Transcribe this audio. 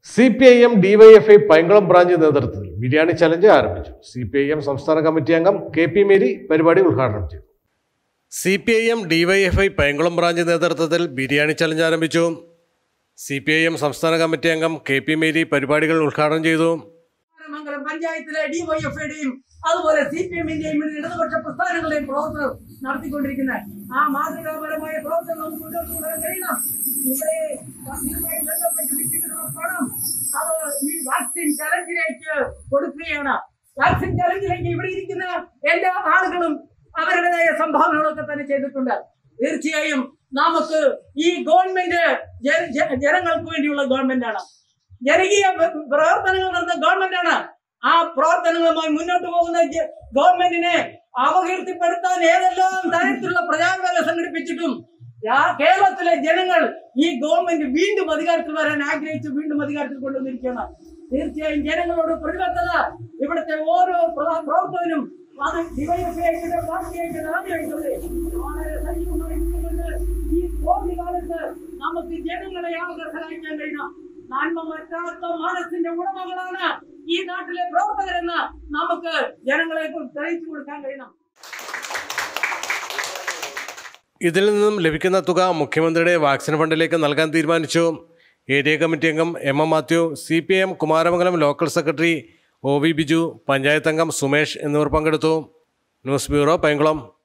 C P I M DYFI Painkulam branch നേതൃത്വത്തിൽ biryani challenge ആരംഭിച്ചു C P I M സംസ്ഥാന committee അംഗം കെ പി മേരി പരിപാടി ഉദ്ഘാടനം ചെയ്തു C P I M DYFI Painkulam branch നേതൃത്വത്തിൽ ബിരിയാണി ചലഞ്ച് ആരംഭിച്ചു സി പി ഐ എം സംസ്ഥാന കമ്മിറ്റി അംഗം കെ പി മേരി പരിപാടികൾ ഉദ്ഘാടനം ചെയ്തു മംഗലം പഞ്ചായത്തിലെ ഡിവൈഎഫ്ഐയുടെയും അതുപോലെ സി പി എമ്മിന്റെയും ഇടതുപക്ഷ പ്രസ്ഥാനങ്ങളുടെയും പ്രവർത്തനം നടത്തിക്കൊണ്ടിരിക്കുന്ന ആ മാതൃകാപരമായ പ്രവർത്തനം നമുക്ക് മുന്നോട്ട് കൊണ്ടുവരാൻ കഴിയണം ഇവിടെ ഇതുമായി ബന്ധപ്പെട്ട് കിട്ടിയിട്ടുള്ള പണം അത് ഈ വാക്സിൻ ചലഞ്ചിലേക്ക് കൊടുക്കുകയാണ് വാക്സിൻ ചലഞ്ചിലേക്ക് ഇവിടെ ഇരിക്കുന്ന എല്ലാ ആളുകളും അവരുടേതായ സംഭാവനകളൊക്കെ തന്നെ ചെയ്തിട്ടുണ്ട് തീർച്ചയായും നമുക്ക് ഈ ഗവൺമെന്റ് ജന- ജന- ജനങ്ങൾക്ക് വേണ്ടിയുള്ള ഗവൺമെന്റാണ് ജനകീയ പ്ര- പ്രവർത്തനങ്ങൾ നടന്ന ഗവൺമെന്റാണ് ആ പ്രവർത്തനങ്ങളുമായി മുന്നോട്ട് പോകുന്ന ജ- ഗവൺമെന്റിനെ അപകീർത്തിപ്പെടുത്താൻ ഏതെല്ലാം തരത്തിലുള്ള പ്രചാരണങ്ങൾ സംഘടിപ്പിച്ചിട്ടും രാ- കേരളത്തിലെ ജനങ്ങൾ ഈ ഗവൺമെന്റ് വീണ്ടും അധികാരത്തിൽ വരാൻ ആഗ്രഹിച്ച് വീണ്ടും അധികാരത്തിൽ കൊണ്ടുവന്നിരിക്കുകയാണ് തീർച്ചയായും ജനങ്ങളോട് പ്രതിബദ്ധത ഇവിടുത്തെ ഓരോ പ്ര- പ്രവർത്തകനും അത് ഡിവൈഎഫ്ഐ ആയിക്കോട്ടെ, പാർട്ടി ആയിക്കോട്ടെ, ആരായിക്കോട്ടെ, വളരെ സജീവമായി നിന്നുകൊണ്ട് ഈ കോവിഡ് കാലത്ത് നമുക്ക് ജനങ്ങളെ ആകെ സഹായിക്കാൻ കഴിയണം നന്മ മറ്റാത്ത മനസ്സിന്റെ ഉടമകളാണ് ഈ നാട്ടിലെ പ്രവർത്തകരെന്ന് നമുക്ക് ജനങ്ങളെ തെളിയിച്ചു കൊടുക്കാൻ കഴിയണം ഇതിൽ നിന്നും ലഭിക്കുന്ന തുക മുഖ്യമന്ത്രിയുടെ വാക്സിൻ ഫണ്ടിലേക്ക് നൽകാൻ തീരുമാനിച്ചു ഏരിയ കമ്മിറ്റി അംഗം M M Mathew C P M Kumaramangalam local secretary O V Biju panchayat അംഗം സുമേഷ് എന്നിവർ പങ്കെടുത്തു ന്യൂസ് ബ്യൂറോ പൈങ്കുളം